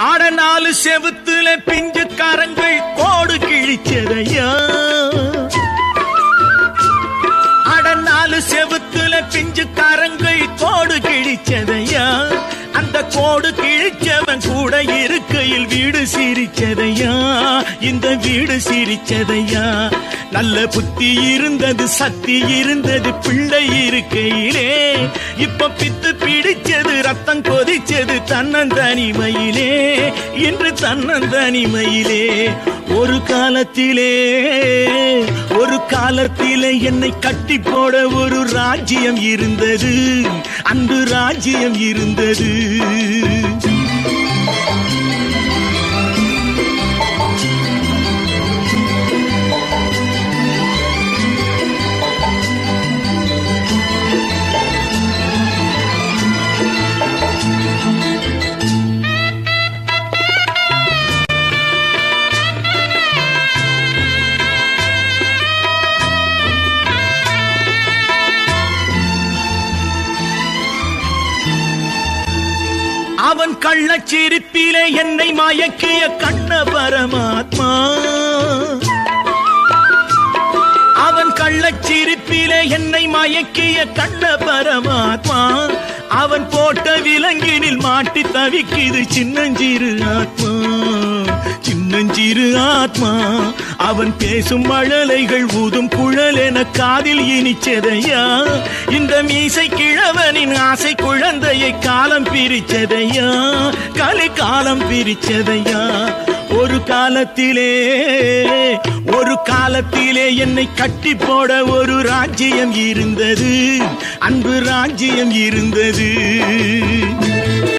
ஆட நாலு செவுத்துல பிஞ்சு கரங்கள் கோடு கிழிச்சதையா அட நாலு செவுத்துல பிஞ்சு கரங்கள் கோடு கிழிச்சதையா அந்த கோடு கிழிச்சவன் கூட இருக்கையில் வீடு சிரிச்சதையா இந்த வீடு சிரிச்சதையா நல்ல புத்தி இருந்தது சக்தி இருந்தது பிள்ளை இருக்கையிலே இப்ப பித்து பிடிச்சது ரத்தம் கொதிச்சது தன்னந்தனிமையிலே இன்று தன்னந்தனிமையிலே ஒரு காலத்திலே ஒரு காலத்திலே என்னை கட்டி போட ஒரு ராஜ்யம் இருந்தது அன்று ராஜ்யம் இருந்தது அவன் கள்ளச்சிரிப்பிலே என்னை மயக்கிய கண்ண பரமாத்மா அவன் கள்ளச்சிரிப்பிலே என்னை மயக்கிய கண்ண பரமாத்மா அவன் போட்ட விலங்கினில் மாட்டி தவிக்குது சின்னஞ்சிறு ஆத்மா சின்னஞ்சிறு ஆத்மா அவன் பேசும் மழலைகள் ஊதும் குழல் என காதில் இனிச்சதையா இந்த மீசை கிழவனின் ஆசை குழந்தையை காலம் பிரிச்சதையா கலை காலம் பிரிச்சதையா ஒரு காலத்திலே ஒரு காலத்திலே என்னை கட்டி போட ஒரு ராஜ்யம் இருந்தது அன்பு ராஜ்யம் இருந்தது